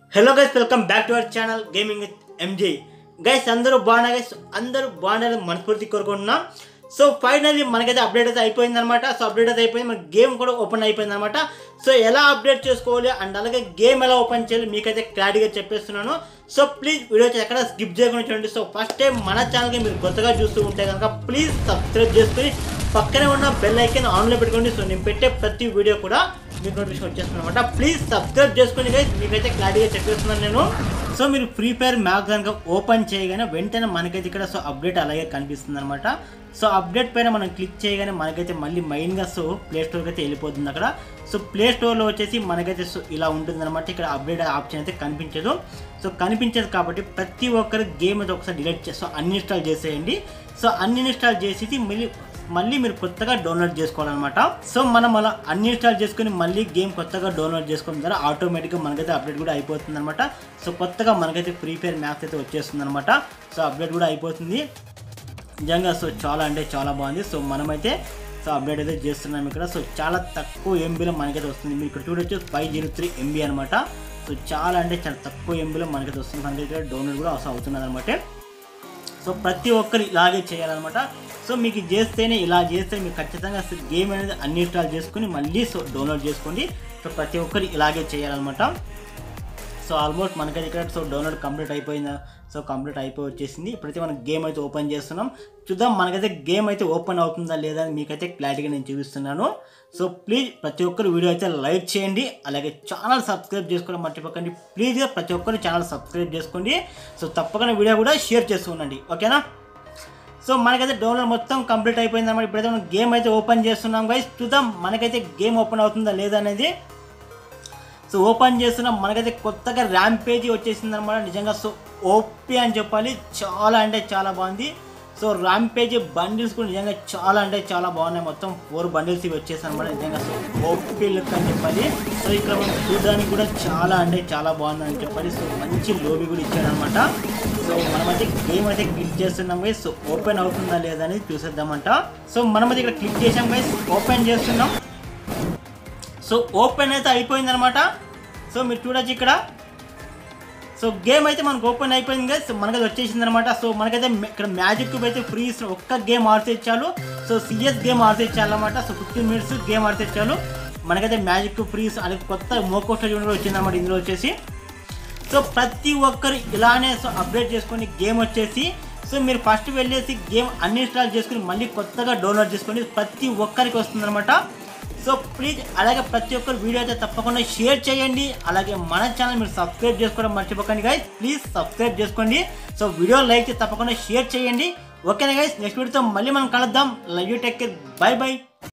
Hello guys welcome back to our channel gaming with MJ guys అందరూ బాగున్నా guys అందరూ బాగున్నారని మనస్ఫూర్తి కోరుకుంటున్నాం సో ఫైనల్లీ మనకైతే అప్డేట్ అయితే అయిపోయింది అనమాట సో అప్డేట్ అయితే అయిపోయింది మన గేమ్ కూడా ఓపెన్ అయిపోయింది అనమాట సో ఎలా అప్డేట్ చేసుకోవాలి అండ్ అలాగే గేమ్ ఎలా ఓపెన్ చేయాలి మీకైతే క్లారిటీగా చెప్పేస్తున్నాను సో ప్లీజ్ వీడియో అయితే ఎక్కడ స్కిప్ చేయకుండా చూడండి సో ఫస్ట్ టైం మన ఛానల్కి మీరు కొత్తగా చూస్తూ ఉంటే కనుక ప్లీజ్ సబ్స్క్రైబ్ చేసుకుని పక్కనే ఉన్న బెల్ ఐకన్ ఆన్లో పెట్టుకోండి సో నేను పెట్టే ప్రతి వీడియో కూడా మీకు నోటిఫికేషన్ వచ్చేస్తుంది అనమాట ప్లీజ్ సబ్స్క్రైబ్ చేసుకుని గైస్ మీకైతే క్లారిటీగా చెప్పేస్తున్నాను నేను సో మీరు ఫ్రీ ఫైర్ మ్యాప్ కనుక ఓపెన్ చేయగానే వెంటనే మనకైతే ఇక్కడ సో అప్డేట్ అలాగే కనిపిస్తుంది అనమాట సో అప్డేట్ పైన మనం క్లిక్ చేయగానే మనకైతే మళ్ళీ మెయిన్గా సో ప్లే స్టోర్కి అయితే వెళ్ళిపోతుంది అక్కడ సో ప్లే స్టోర్లో వచ్చేసి మనకైతే సో ఇలా ఉంటుంది అనమాట ఇక్కడ అప్డేట్ ఆప్షన్ అయితే కనిపించదు సో కనిపించదు కాబట్టి ప్రతి ఒక్కరు గేమ్ అయితే ఒకసారి డిలీట్ చేసి సో అన్ఇన్స్టాల్ చేసేయండి సో అన్ఇన్స్టాల్ చేసేసి మళ్ళీ మళ్ళీ మీరు కొత్తగా డౌన్లోడ్ చేసుకోవాలన్నమాట సో మనం అలా అన్ఇన్స్టాల్ చేసుకుని మళ్ళీ గేమ్ కొత్తగా డౌన్లోడ్ చేసుకోవడం ద్వారా ఆటోమేటిక్గా మనకైతే అప్డేట్ కూడా అయిపోతుంది అనమాట సో కొత్తగా మనకైతే ఫ్రీ ఫైర్ మ్యాథ్స్ అయితే వచ్చేస్తుంది అనమాట సో అప్డేట్ కూడా అయిపోతుంది నిజంగా సో చాలా అంటే చాలా బాగుంది సో మనమైతే సో అప్డేట్ అయితే చేస్తున్నాం ఇక్కడ సో చాలా తక్కువ ఎంబీలో మనకైతే వస్తుంది మీరు ఇక్కడ చూడొచ్చు ఫైవ్ జీరో త్రీ ఎంబీ అనమాట సో చాలా అంటే చాలా తక్కువ ఎంబీలో మనకైతే వస్తుంది మనకైతే డౌన్లోడ్ కూడా అవసరం అవుతున్నది అనమాట సో ప్రతి ఒక్కరు ఇలాగే చేయాలన్నమాట సో మీకు ఇది చేస్తేనే ఇలా చేస్తే మీకు ఖచ్చితంగా అసలు గేమ్ అనేది అన్ఇన్స్టాల్ చేసుకుని మళ్ళీ సో డౌన్లోడ్ చేసుకోండి సో ప్రతి ఒక్కరు ఇలాగే చేయాలన్నమాట సో ఆల్మోస్ట్ మనకైతే ఇక్కడ సో డౌన్లోడ్ కంప్లీట్ అయిపోయిందా సో కంప్లీట్ అయిపోయి వచ్చేసింది ఇప్పుడైతే మనం గేమ్ అయితే ఓపెన్ చేస్తున్నాం చూద్దాం మనకైతే గేమ్ అయితే ఓపెన్ అవుతుందా లేదా అని మీకైతే క్లారిటీగా నేను చూపిస్తున్నాను సో ప్లీజ్ ప్రతి ఒక్కరు వీడియో అయితే లైక్ చేయండి అలాగే ఛానల్ సబ్స్క్రైబ్ చేసుకోవడం మర్చిపోకండి ప్లీజ్గా ప్రతి ఒక్కరు ఛానల్ సబ్స్క్రైబ్ చేసుకోండి సో తప్పకుండా వీడియో కూడా షేర్ చేస్తూ ఉండండి ఓకేనా సో మనకైతే డౌన్లోడ్ మొత్తం కంప్లీట్ అయిపోయింది అనమాట ఇప్పుడైతే మనం గేమ్ అయితే ఓపెన్ చేస్తున్నాం గైస్ చూద్దాం మనకైతే గేమ్ ఓపెన్ అవుతుందా లేదా అనేది సో ఓపెన్ చేస్తున్నాం మనకైతే కొత్తగా ర్యాంప్ పేజీ వచ్చేసింది అనమాట నిజంగా సో ఓపీ అని చెప్పాలి చాలా అంటే చాలా బాగుంది సో ర్యాంప్ పేజీ బండిల్స్ కూడా నిజంగా చాలా అంటే చాలా బాగున్నాయి మొత్తం ఫోర్ బండిల్స్ ఇవి వచ్చేసాయి అనమాట నిజంగా సో ఓపీ లుక్ అని చెప్పాలి సో ఇక్కడ మనం చూడడానికి కూడా చాలా అంటే చాలా బాగుంది అని చెప్పాలి సో మంచి లోబీ కూడా ఇచ్చాడనమాట సో మనమైతే గేమ్ అయితే క్లిక్ చేస్తున్నాం గైస్ సో ఓపెన్ అవుతుందా లేదా అనేది చూసేద్దామంట సో మనమైతే ఇక్కడ క్లిక్ చేసాం గైస్ ఓపెన్ చేస్తున్నాం సో ఓపెన్ అయితే అయిపోయింది అనమాట సో మీరు చూడొచ్చు ఇక్కడ సో గేమ్ అయితే మనకు ఓపెన్ అయిపోయింది కదా సో మనకైతే వచ్చేసింది అనమాట సో మనకైతే మ- ఇక్కడ మ్యాజిక్ క్యూబ్ అయితే ఫ్రీ ఇస్తున్నారు. ఒక్క గేమ్ ఆడితే చాలు సో సిఎస్ గేమ్ ఆడితే చాలన్నమాట సో ఫిఫ్టీన్ మినిట్స్ గేమ్ ఆడితే చాలు మనకైతే మ్యాజిక్ క్యూబ్ ఫ్రీ అది కొత్త మోకో స్టేజ్ కూడా వచ్చిందన్నమాట ఇందులో వచ్చేసి సో ప్రతి ఒక్కరు ఇలానే సో అప్డేట్ చేసుకొని గేమ్ వచ్చేసి సో మీరు ఫస్ట్ వెళ్ళేసి గేమ్ అన్ఇన్స్టాల్ చేసుకుని మళ్ళీ కొత్తగా డౌన్లోడ్ చేసుకొని ప్రతి ఒక్కరికి వస్తుందన్నమాట సో ప్లీజ్ అలాగే ప్రతి ఒక్కరు వీడియో అయితే తప్పకుండా షేర్ చేయండి అలాగే మన ఛానల్ మీరు సబ్స్క్రైబ్ చేసుకోవడం మర్చిపోకండి గైస్ ప్లీజ్ సబ్స్క్రైబ్ చేసుకోండి సో వీడియో లైక్ చేసి తప్పకుండా షేర్ చేయండి ఓకేనా గైస్ నెక్స్ట్ వీడియోతో మళ్ళీ మనం కలుద్దాం love you take care bye by